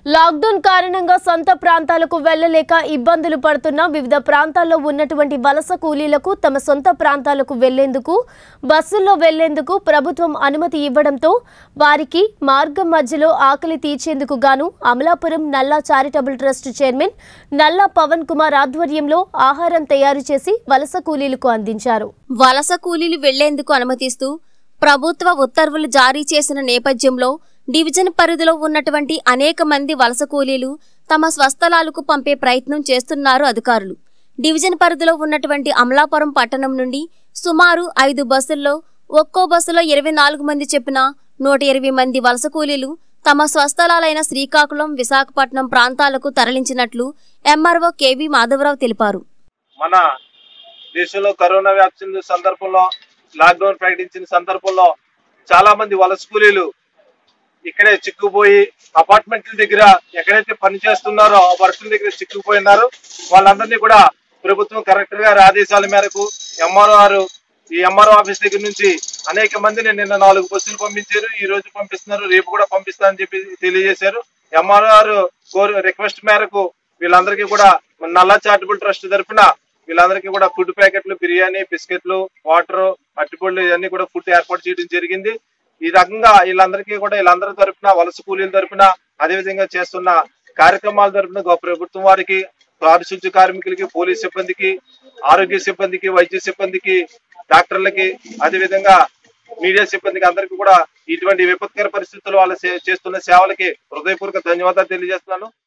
lockdown కారణంగా సొంత ప్రాంతాలకు వెళ్లలేక ఇబ్బందులు పడుతున్న వివిధ ప్రాంతాల్లో ఉన్నటువంటి వలస కూలీలకు తమ సొంత ప్రాంతాలకు వెళ్లేందుకు బస్సుల్లో వెళ్లేందుకు ప్రభుత్వం అనుమతి ఇవ్వడంతో వారికి మార్గం మధ్యలో ఆకలి తీర్చేందుకు గాను అమలాపురం నల్లా చారిటబుల్ ట్రస్ట్ చైర్మన్ నల్లా పవన్ కుమార్ ఆధ్వర్యంలో ఆహారం తయారు చేసి వలస కూలీలకు అందించారు వలస కూలీలు వెళ్లేందుకు అనుమతిస్తూ ప్రభుత్వ ఉత్తర్వులు జారీ చేసిన నేపథ్యంలో డివిజన్ పరిధిలో ఉన్నటువంటి అనేక మంది వలస కూలీలు తమ స్వస్థలాలకు పంపే ప్రయత్నం చేస్తున్నారు అధికారులు డివిజన్ పరిధిలో ఉన్నటువంటి అమలాపురం పట్టణం నుండి సుమారు ఐదు బస్సుల్లో ఒక్కో బస్సులో ఇరవై నాలుగు మంది చెప్పిన నూట ఇరవై మంది వలస కూలీలు తమ స్వస్థలాలైన శ్రీకాకుళం విశాఖపట్నం ప్రాంతాలకు తరలించినట్లు ఎంఆర్ఓ కేవీ మాధవరావు తెలిపారు మన దేశంలో కరోనా వ్యాక్సిన్ సందర్భంలో లాక్డౌన్ ప్రకటించిన సందర్భంలో చాలా మంది వలస కూలీలు ఇక్కడే చిక్కుపోయి అపార్ట్మెంట్ల దగ్గర ఎక్కడైతే పని చేస్తున్నారో ఆ వర్కుల దగ్గర చిక్కుపోయినారు వాళ్ళందరినీ కూడా ప్రభుత్వం కలెక్టర్ గారి ఆదేశాల మేరకు ఎంఆర్ఓ గారు ఈ ఎంఆర్ఓ ఆఫీస్ దగ్గర నుంచి అనేక మందిని నిన్న నాలుగు బస్సులు పంపించారు ఈ రోజు పంపిస్తున్నారు రేపు కూడా పంపిస్తారని చెప్పి తెలియజేశారు ఎంఆర్ఓ గారు కోరు రిక్వెస్ట్ మేరకు వీళ్ళందరికీ కూడా మన నల్లా చారిటబుల్ ట్రస్ట్ తరఫున వీళ్ళందరికీ కూడా ఫుడ్ ప్యాకెట్లు బిర్యానీ బిస్కెట్లు వాటర్ అట్టిపళ్ళు ఇవన్నీ కూడా ఫుడ్ ఏర్పాటు చేయడం జరిగింది ఈ రకంగా వీళ్ళందరికీ కూడా వీళ్ళందరి తరఫున వలస కూలీల తరఫున అదేవిధంగా చేస్తున్న కార్యక్రమాల తరఫున గొప్ప ప్రభుత్వం వారికి పారిశుద్ధ్య కార్మికులకి పోలీస్ సిబ్బందికి ఆరోగ్య సిబ్బందికి వైద్య సిబ్బందికి డాక్టర్లకి అదేవిధంగా మీడియా సిబ్బందికి అందరికీ కూడా ఇటువంటి విపత్కర పరిస్థితుల్లో వాళ్ళు చే- చేస్తున్న సేవలకి హృదయపూర్వక ధన్యవాదాలు తెలియజేస్తున్నాను